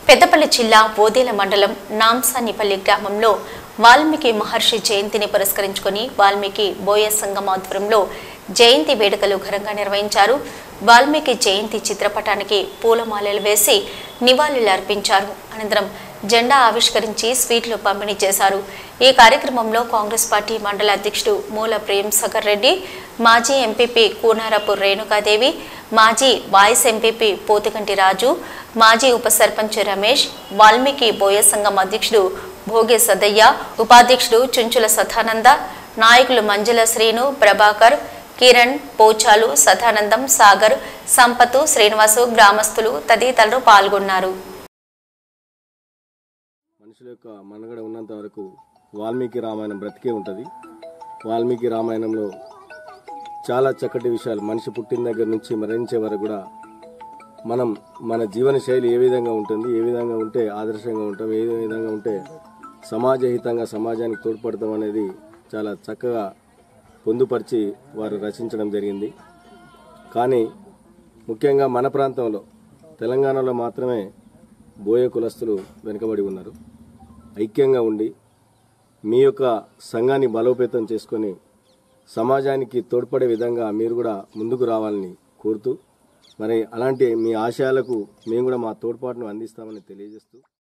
పెద్దపల్లి జిల్లా ఓదేల మండలం నాంసానిపల్లి గ్రామంలో వాల్మీకి మహర్షి జయంతిని పురస్కరించుకొని వాల్మీకి బోయ సంఘం ఆధ్వర్యంలో జయంతి వేడుకలు ఘనంగా నిర్వహించారు వాల్మీకి జయంతి చిత్రపటానికి పూలమాలలు వేసి నివాళులు అర్పించారు అనంతరం జెండా ఆవిష్కరించి స్వీట్లు పంపిణీ చేశారు ఈ కార్యక్రమంలో కాంగ్రెస్ పార్టీ మండల అధ్యక్షుడు మూల ప్రేమ్ సగర్ రెడ్డి మాజీ ఎంపీపీ కూనారపు రేణుకాదేవి మాజీ వాయిస్ ఎంపీపీ పోతికంటి రాజు మాజీ ఉప సర్పంచ్ రమేష్ వాల్మీకి బోయ సంఘం అధ్యక్షుడు భోగే సదయ్య ఉపాధ్యక్షుడు చుంచుల సదానంద నాయకులు మంజుల శ్రీను ప్రభాకర్ కిరణ్ పోచాలు సదానందం సాగర్ సంపతు శ్రీనివాసు గ్రామస్తులు తదితరులు పాల్గొన్నారు మనుషుల యొక్క మనుగడ ఉన్నంత వరకు వాల్మీకి రామాయణం బ్రతికే ఉంటుంది వాల్మీకి రామాయణంలో చాలా చక్కటి విషయాలు మనిషి పుట్టిన దగ్గర నుంచి మరణించే వరకు కూడా మనం మన జీవన శైలి ఏ విధంగా ఉంటుంది ఏ విధంగా ఉంటే ఆదర్శంగా ఉంటాం ఏ విధంగా ఉంటే సమాజహితంగా సమాజానికి తోడ్పడతాం అనేది చాలా చక్కగా పొందుపరిచి వారు రచించడం జరిగింది కానీ ముఖ్యంగా మన ప్రాంతంలో తెలంగాణలో మాత్రమే బోయ కులస్తులు వెనుకబడి ఉన్నారు ఐక్యంగా ఉండి మీ యొక్క సంఘాన్ని బలోపేతం చేసుకొని సమాజానికి తోడ్పడే విధంగా మీరు కూడా ముందుకు రావాలని కోరుతూ మరి అలాంటి మీ ఆశయాలకు మేము కూడా మా తోడ్పాటును అందిస్తామని తెలియజేస్తూ